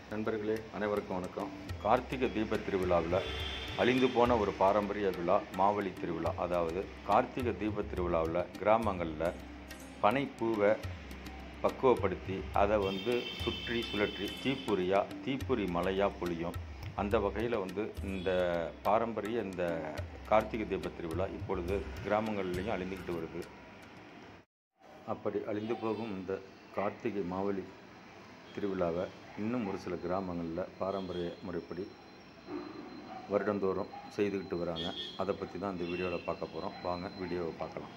நண்பர்களே அனைவருக்கும் வணக்கம் கார்த்திகை தீப திருவிழாவில் அழிந்து போன ஒரு பாரம்பரிய விழா மாவழி திருவிழா அதாவது கார்த்திகை தீப திருவிழாவில் கிராமங்களில் பனைப்பூவை பக்குவப்படுத்தி அதை வந்து சுற்றி சுழற்றி தீப்பொறியா தீப்பொறி மலையாக பொழியும் அந்த வகையில் வந்து இந்த பாரம்பரிய இந்த கார்த்திகை தீப திருவிழா இப்பொழுது கிராமங்கள்லேயும் அழிந்துக்கிட்டு வருது அப்படி அழிந்து போகும் இந்த கார்த்திகை மாவழி திருவிழாவை இன்னும் ஒரு சில கிராமங்களில் பாரம்பரிய முறைப்படி வருடந்தோறும் செய்துக்கிட்டு வராங்க அதை பற்றி தான் இந்த வீடியோவில் பார்க்க போகிறோம் வாங்க வீடியோவை பார்க்கலாம்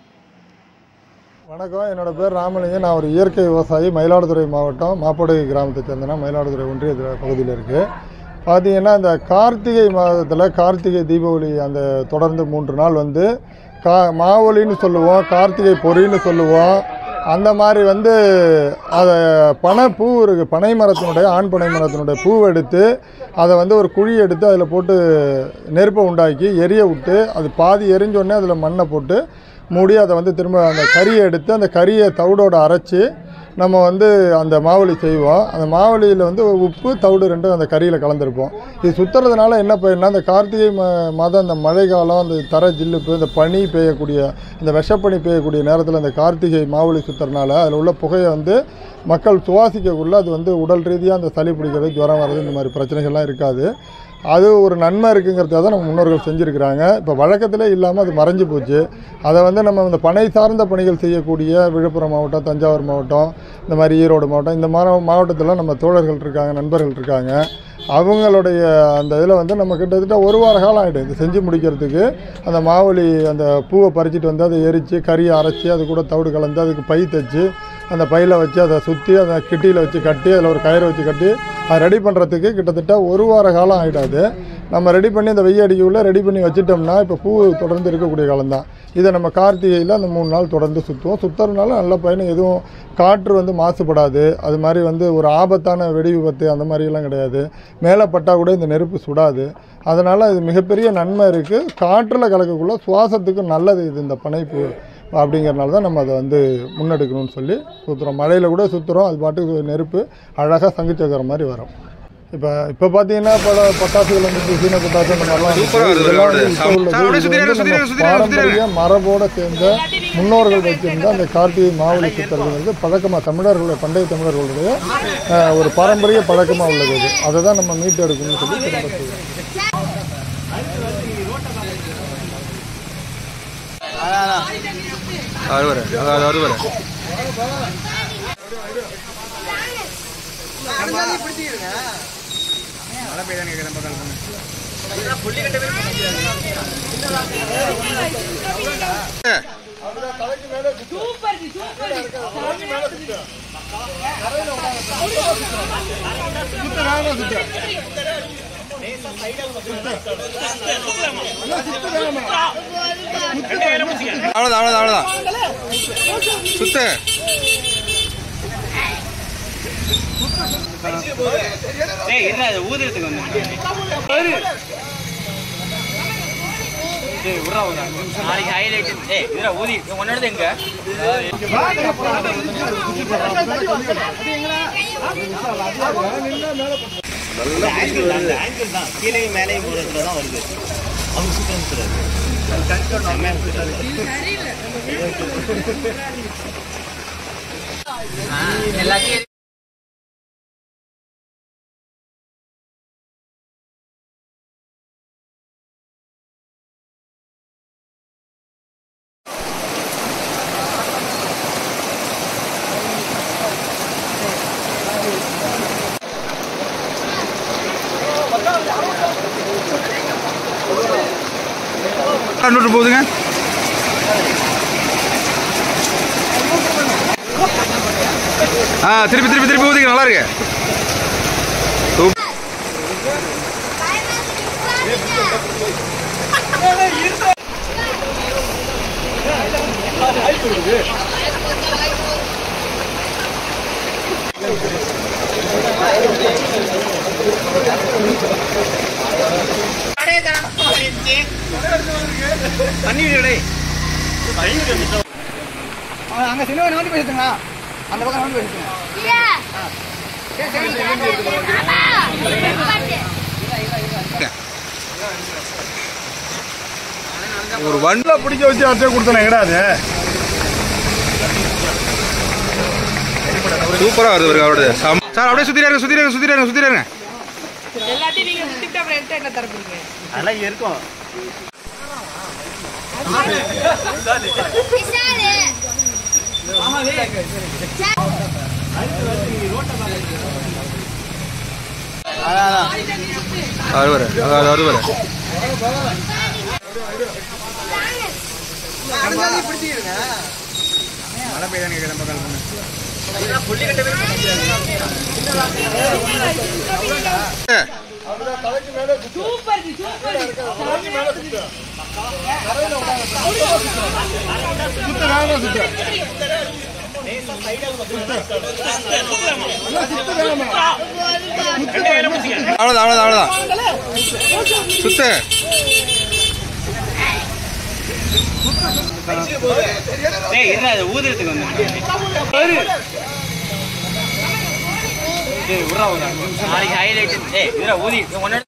வணக்கம் என்னோட பேர் ராமலிங்கம் நான் ஒரு இயற்கை விவசாயி மயிலாடுதுறை மாவட்டம் மாப்படை கிராமத்தை சேர்ந்தனா மயிலாடுதுறை ஒன்றிய பகுதியில் இருக்குது பார்த்தீங்கன்னா இந்த கார்த்திகை மாதத்தில் கார்த்திகை தீபாவளி அந்த தொடர்ந்து மூன்று நாள் வந்து கா மாவொலின்னு சொல்லுவோம் கார்த்திகை பொறின்னு சொல்லுவோம் அந்த மாதிரி வந்து அதை பனை பூ இருக்குது பனை மரத்தினுடைய ஆண் பனை மரத்தினுடைய பூவை எடுத்து அதை வந்து ஒரு குழி எடுத்து அதில் போட்டு நெருப்பை உண்டாக்கி எரிய விட்டு அது பாதி எரிஞ்சோடனே அதில் மண்ணை போட்டு மூடி அதை வந்து திரும்ப அந்த கறியை எடுத்து அந்த கறியை தவிடோட அரைச்சி நம்ம வந்து அந்த மாவலி செய்வோம் அந்த மாவலியில் வந்து உப்பு தவிடு ரெண்டும் அந்த கறியில் கலந்துருப்போம் இது சுற்றுறதுனால என்ன பயன்னா அந்த கார்த்திகை ம மாதம் அந்த மழை காலம் அந்த தர ஜில்லுப்பு இந்த பனி பெய்யக்கூடிய இந்த விஷப்பனி பெய்யக்கூடிய நேரத்தில் அந்த கார்த்திகை மாவலி சுற்றுறதுனால அதில் உள்ள புகையை வந்து மக்கள் சுவாசிக்கக்குள்ள அது வந்து உடல் ரீதியாக அந்த சளி பிடிக்கிறது ஜுரம் வர்றது இந்த மாதிரி பிரச்சனைகள்லாம் இருக்காது அது ஒரு நன்மை இருக்குங்கிறத தான் நம்ம முன்னோர்கள் செஞ்சுருக்கிறாங்க இப்போ வழக்கத்திலே இல்லாமல் அது மறைஞ்சு போச்சு அதை வந்து நம்ம இந்த பனை சார்ந்த பணிகள் செய்யக்கூடிய விழுப்புரம் மாவட்டம் தஞ்சாவூர் மாவட்டம் இந்த மாதிரி ஈரோடு மாவட்டம் இந்த மாதிரி மாவட்டத்தில் நம்ம தோழர்கள் இருக்காங்க நண்பர்கள் இருக்காங்க அவங்களுடைய அந்த இதில் வந்து நம்ம கிட்டத்தட்ட ஒரு வார காலம் ஆகிடும் இது செஞ்சு முடிக்கிறதுக்கு அந்த மாவலி அந்த பூவை பறிச்சிட்டு வந்து அதை எரித்து கறியை அரைச்சி அது கூட தவிடு கலந்து அதுக்கு பை தைச்சு அந்த பையில் வச்சு அதை சுற்றி அதை கிட்டியில் வச்சு கட்டி அதில் ஒரு கயிறை வச்சு கட்டி அதை ரெடி பண்ணுறதுக்கு கிட்டத்தட்ட ஒரு வார காலம் ஆகிடாது நம்ம ரெடி பண்ணி அந்த வெய்ய அடிக்குள்ளே ரெடி பண்ணி வச்சுட்டோம்னா இப்போ பூ தொடர்ந்து இருக்கக்கூடிய காலம்தான் இதை நம்ம கார்த்திகையில் அந்த மூணு நாள் தொடர்ந்து சுற்றுவோம் சுற்றுறதுனால நல்ல பயணம் எதுவும் காற்று வந்து மாசுபடாது அது மாதிரி வந்து ஒரு ஆபத்தான வெடி விபத்து அந்த மாதிரிலாம் கிடையாது மேலே பட்டால் கூட இந்த நெருப்பு சுடாது அதனால் இது மிகப்பெரிய நன்மை இருக்குது காற்றில் கலக்கக்குள்ள சுவாசத்துக்கு நல்லது இது இந்த பனைப்பு அப்படிங்கிறனால தான் நம்ம அதை வந்து முன்னெடுக்கணும்னு சொல்லி சுற்றுறோம் மழையில் கூட சுற்றுறோம் அது பாட்டுக்கு நெருப்பு அழகாக சங்குச்சக்கர மாதிரி வரும் இப்போ இப்போ பார்த்தீங்கன்னா பல பட்டாசுகள் வந்து சீன பட்டாசு அந்த மாதிரிலாம் வந்துச்சு. இதெல்லாம் வந்து இப்போ உள்ளது. இது வந்து நம்ம பாரம்பரிய மரபோட சேர்ந்த முன்னோர்கள் வைத்திருந்த அந்த கார்த்திகை மாவலி சுற்றுறதுங்கிறது பழக்கமாக தமிழர்களுடைய பண்டைய தமிழர்களுடைய அஹ், ஒரு பாரம்பரிய பழக்கமாக உள்ளது இது அதை தான் நம்ம மீட்டு எடுக்கணும்னு சொல்லி திரும்ப சொல்லுவோம் அறுவரை அதாவது அறுவரை அவ்வளோதான் அவ்வளோதான் அவ்வளோதான் சுத்து ஏய் இருடா இது ஊதுறதுக்கு வந்து ஏய் விட்றா ஒரு நிமிஷம். நாளைக்கு ஹைலைட் ஏய் இதுடா ஊதி உன்னோடது எங்க கீழே மேலேயும் போகிறதுல தான் வருது அவங்க சூப்பராக சுற்றுறாரு எல்லாத்தையும் நூற்று போகுதுங்க ஆ திருப்பி திருப்பி திருப்பி ஊதிங்க நல்லா இருக்கு சூப்- அங்க சிலுவை நோண்டி பேசுங்க அந்த பக்கம் நோண்டி பேசுங்க ஆமா ஒரு வண்டி நல்லா பிடிக்க வச்சு அரைச்சே கொடுத்தனே கிடையாது சூப்பரா வருது பாருங்க அவரோட சம்- சார் அப்படியே சுத்திராருங்க சுத்திராருங்க சுத்திராருங்க சுத்திராருங்க எல்லாத்தையும் நீங்க சுத்திட்டு அப்புறம் என்கிட்ட என்ன தர போறீங்க அதெல்லாம் இங்க இருக்கும் அது வர அது அது வர சூப்பர் சூப்பர் சுத்த வேணாம் சுத்த அவ்வளோதான் அவ்வளோதான் அவ்வளோதான் சுத்து ஏய் என்ன அது ஊதுறதுக்கு வந்து ஏய் விட்றா நாளைக்கு ஹைலைட் ஏய் இதுல ஊதி உன்னோட